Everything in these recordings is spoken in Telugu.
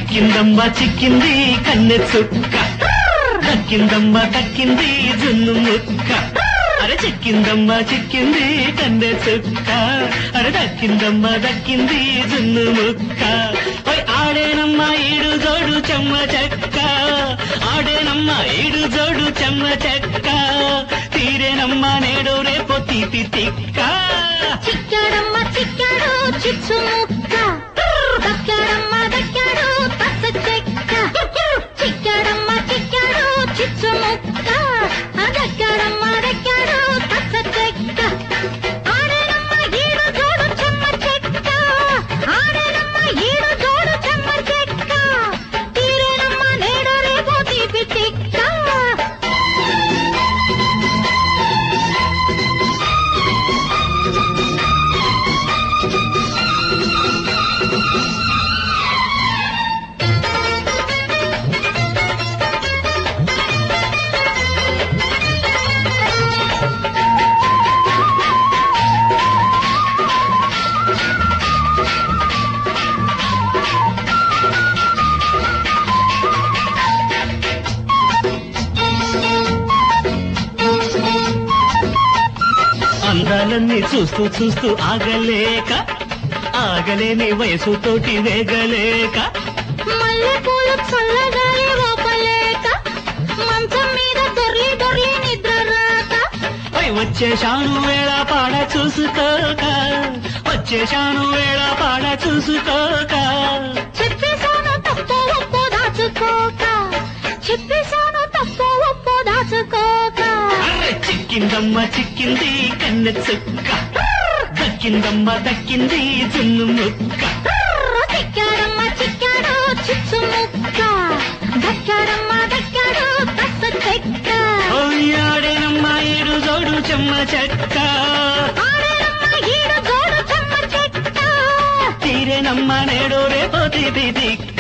చిక్కిందమ్మ చిక్కింది కన్నె చుక్క దక్కిందమ్మ దక్కింది జున్ను ముక్క అరే చిక్కిందమ్మ చిక్కింది కన్నె చుక్క అరే దక్కిందమ్మ దక్కింది జున్ను ముక్క ఓయ్ ఆడేనమ్మ ఈడు జోడు చెమ్మ చెక్క ఆడేనమ్మ ఈడు జోడు చెమ్మ చెక్క తీరేనమ్మ నేడు రేపు తీపి తిక్క చిక్కాడమ్మ చిక్కాడు చిచ్చు ముక్క దక్కాడమ్మ దక్కాడు పచ్చ చెక్క చిక్కాడమ్మ చిక్కాడు చిచ్చు ముక్క దక్కాడమ్మ దక్కాడు పచ్చ చెక్క ఆడేనమ్మ ఈడు జోడు చెమ్మ చెక్క ఆడేనమ్మ ఈడు జోడు చెమ్మ చెక్క తీరేనమ్మ నేడు రేపు తీపి తిక్క అందాలన్నీ చూస్తూ చూస్తూ ఆగలేక ఆగలేని వయసుతోటి వేగలేక మల్లెపూలు చల్లగాలి ఊపలేక మంచం మీద దొర్లి దొర్లి నిద్ర రాక పై వచ్చేశాను వేళ పాడ చూసుకోక వచ్చేశాను వేళ పాడ చూసుకోక చెప్పేశాను తప్పు ఒప్పు దాచుకోక చెప్పేశాను తప్పు ఒప్పు దాచుకోక అర్రె చిక్కిందమ్మ చిక్కింది కన్నె చుక్క దక్కిందమ్మ దక్కింది జున్ను ముక్క చిక్కాడమ్మ చిక్కాడు చిచ్చు ముక్క దక్కాడమ్మ దక్కాడు పచ్చ చెక్క ఓయాడేనమ్మ ఏడు జోడు చెమ్మ చెక్క ఆడేనమ్మ ఈడు జోడు చెమ్మ చెక్క తీరేనమ్మ నేడు రేపు తీపి తిక్క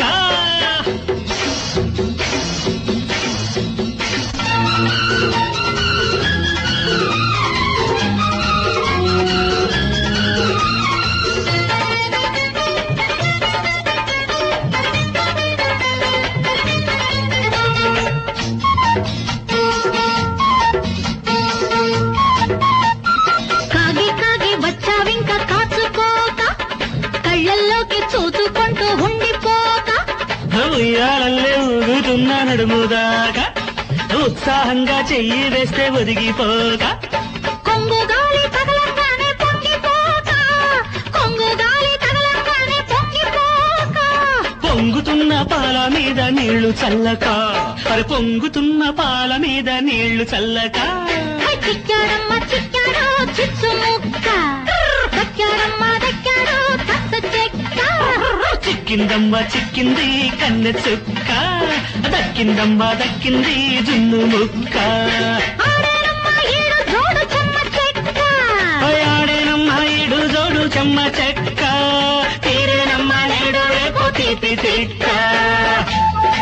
కాగి కాగి వచ్చావింక కాచుకోక కళ్ళల్లోకి చూచుకుంటూ ఉండిపోక ఉయ్యాలల్లే ఊగుతున్న నడుముదాకా ఉత్సాహంగా చెయ్యి వేస్తే ఒదిగిపోక కొంగు గాలి తగలంగానే పొంగిపోక కొంగు గాలి తగలంగానే పొంగిపోక పొంగుతున్న పాల మీద నీళ్లు చల్లక మరి పొంగుతున్న పాల మీద నీళ్లు చల్లక హై చిక్కాడమ్మ చిక్కాడు చిచ్చు ముక్క దక్కాడమ్మ దక్కాడు పచ్చ చెక్క చిక్కిందమ్మ చిక్కింది కన్నె చుక్క దక్కిందమ్మ దక్కింది జున్ను ముక్క ఆడేనమ్మ ఈడు జోడు చెమ్మ చెక్క ఆడేనమ్మ ఈడు జోడు చెమ్మ చెక్క తీరేనమ్మ నేడు రేపు తీపి తిక్క